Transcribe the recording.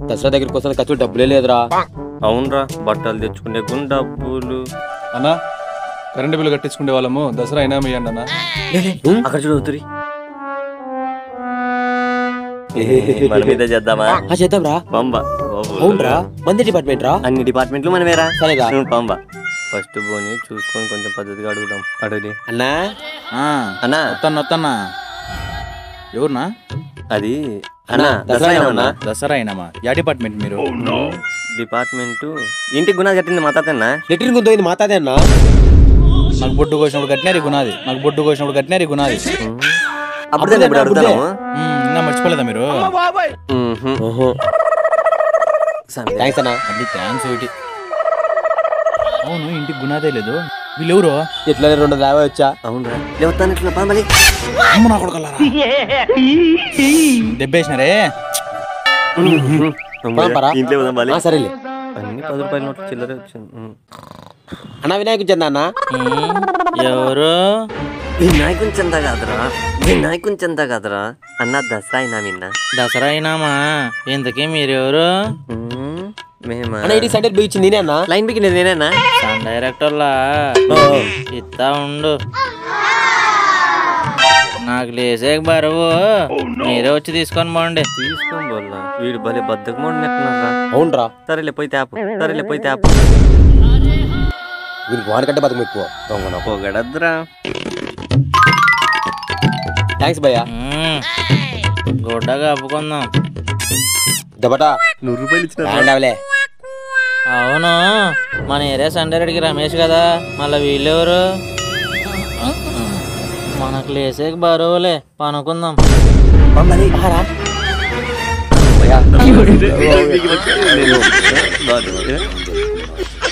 దసరా దగ్గరికి వస్తే ఖర్చు డబ్బులే లేదురా అవునరా బట్టలు తెచ్చుకునే గుం డబ్బులు అన్నా కరెంటు బిల్లు కట్టించుకునే వాళ్ళము దసరా అయినా ఇవ్వండి అన్న అక్కడ చూడవుతురి మన మీద చేద్దామా ఆ చేద్దాం రా పంబ అవునరా మంది డిపార్ట్మెంట్ రా అన్ని డిపార్ట్మెంట్లు మనమేరా సరేరా నువ్వు పంబ ఫస్ట్ పోని చూసుకొని కొంచెం పద్ధతిగా అడుగుదాం అడుగుది అన్నా అన్నా వస్తాను వస్తానా ఎవరునా అది అన్నా దసరా అయినా దసరా అయినామా యా డిపార్ట్మెంట్ మీరు డిపార్ట్మెంట్ ఇంటికి గుణా కట్టింది మా తాతన్నా లెట్రిన్ గుంతోయింది మాతాదే అన్నా నాకు బొడ్డు కోసినప్పుడు కట్టినారు గుణాది నాకు బొడ్డు కోసినప్పుడు కట్టినారు గుణాది అప్పుడు ఇప్పుడు అడుగుతాము ఇంకా మర్చిపోలేదా మీరు థ్యాంక్స్ అన్నా మళ్ళీ థ్యాంక్స్ ఒకటి అవును ఇంటికి గుణాదే లేదు వీళ్ళెవరు ఎట్లా రెండు యాభై వచ్చా అవునరా లేవతాను ఇట్లా పంబలి అమ్మ నా కొడుకల్లారా దెబ్బేసినారే పంపరా? ఇంట్లో పోదాం బాలి ఆ, సరేలే అన్ని పది రూపాయల నోట్లు చిల్లరే వచ్చింది ఉమ్. అన్నా వినాయకు చెందా అన్న ఎవరు వినాయకుని చెంద కాదురా వినాయకుని చెంద కాదురా అన్న దసరా అయినా నిన్న దసరా అయినామా ఇంతకీ మీరెవరు ఉమ్, మేమా అన్న ఇటు సైడ్ పోయి ఇచ్చింది నేనే అన్నా లైన్ బికి నేనేనా సన్ డైరెక్టర్లా ఇస్తా ఉండు నాకు లేసేక బరువు మీరే వచ్చి తీసుకొని పోండి తీసుకోం బోల్లా వీడు భలే బద్దకు మూడినట్టున్నారా అవునరా సరేలే పోయి తేపు సరేలే పోయి తేపు వీనికి వాడికంటే బతుకు ఎక్కువ దొంగ నా. పొగడద్దురా థ్యాంక్స్ భయ్యా మ్మ్. గుడ్డగా అప్పుకుందాం దబటా నూరు రూపాయలు ఇచ్చిన బ్యాండ్ అవలే అవును మన ఏరియా సండేరెడ్డికి రమేష్ కదా మళ్ళీ వీళ్ళెవరు మనకు లేసేక బరువులే పనుకుందాం భయ్యా